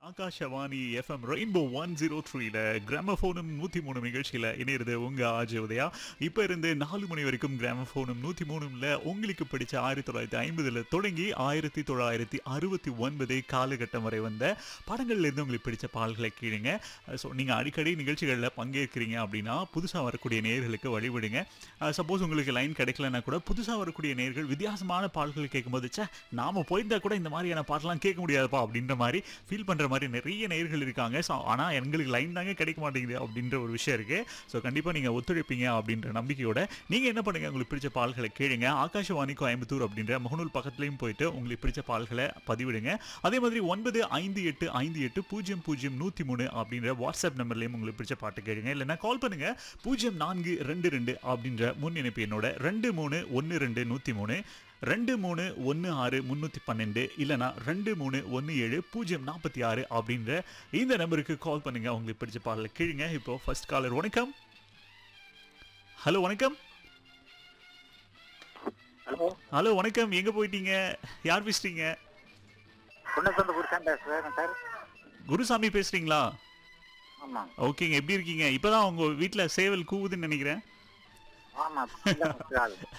Akashvani F M rainbow one zero த்ரீல கிராமபோனும் நூற்றி மூணு நிகழ்ச்சியில் இணையிறது உங்க ஆஜ் உதயா இப்போ இருந்து நாலு மணி வரைக்கும் கிராமபோனும் நூற்றி மூணுல உங்களுக்கு பிடிச்ச ஆயிரத்தி தொள்ளாயிரத்தி ஐம்பதுல தொடங்கி ஆயிரத்தி தொள்ளாயிரத்தி அறுபத்தி ஒன்பது காலகட்டம் வரை வந்த படங்கள்ல இருந்து உங்களுக்கு பிடிச்ச பாடல்களை கீழுங்க ஸோ நீங்கள் அடிக்கடி நிகழ்ச்சிகளில் பங்கேற்கிறீங்க அப்படின்னா புதுசாக வரக்கூடிய நேர்களுக்கு வழிவிடுங்க சப்போஸ் உங்களுக்கு லைன் கிடைக்கலன்னா கூட புதுசாக வரக்கூடிய நேர்கள் வித்தியாசமான பாடல்கள் கேட்கும்போது ச்சே நாம போயிருந்தா கூட இந்த மாதிரியான பாட்டெல்லாம் கேட்க முடியாதுப்பா அப்படின்ற மாதிரி ஃபீல் பண்ணுற மாதிரி நிறைய நேர்கள் இருக்காங்க ஸோ ஆனால் எங்களுக்கு லைன் தாங்க கிடைக்க மாட்டேங்குது அப்படின்ற ஒரு விஷயம் இருக்குது ஸோ கண்டிப்பாக நீங்கள் ஒத்துழைப்பீங்க அப்படின்ற நம்பிக்கையோட நீங்கள் என்ன பண்ணுங்க உங்களுக்கு பிடிச்ச பாடல்களை கேளுங்க ஆகாஷவாணி கோயம்புத்தூர் அப்படின்ற முகநூல் பக்கத்துலையும் போயிட்டு உங்களுக்கு பிடிச்ச பாடல்களை பதிவிடுங்க அதே மாதிரி ஒன்பது ஐந்து எட்டு ஐந்து எட்டு பூஜ்ஜியம் பூஜ்ஜியம் நூற்றி மூணு அப்படின்ற வாட்ஸ்அப் நம்பர்லையும் உங்களுக்கு பிடிச்ச பாட்டு கேளுங்க இல்லைன்னா கால் பண்ணுங்க பூஜ்ஜியம் நான்கு ரெண்டு ரெண்டு அப்படின்ற முன் இணைப்பு என்னோட ரெண்டு மூணு ஒன்று ரெண்டு நூற்றி மூணு ரெண்டு மூணு ஒன்று ஆறு முந்நூற்றி பன்னெண்டு இல்லைனா ரெண்டு மூணு ஒன்று ஏழு பூஜ்ஜியம் நாற்பத்தி ஆறு அப்படின்ற இந்த நம்பருக்கு கால் பண்ணுங்க உங்களுக்கு பிடிச்ச பாடலை கீழுங்க இப்போ ஃபர்ஸ்ட் காலர் வணக்கம் ஹலோ வணக்கம் ஹலோ ஹலோ வணக்கம் எங்கே போயிட்டீங்க யார் பேசுறீங்க பொன்னசந்த குருசாமி பேசுகிறேன் சார் குருசாமி பேசுறீங்களா ஆமாம் ஓகேங்க எப்படி இருக்கீங்க இப்போதான் உங்க வீட்டில் சேவல் கூவுதுன்னு நினைக்கிறேன் ஆமாம்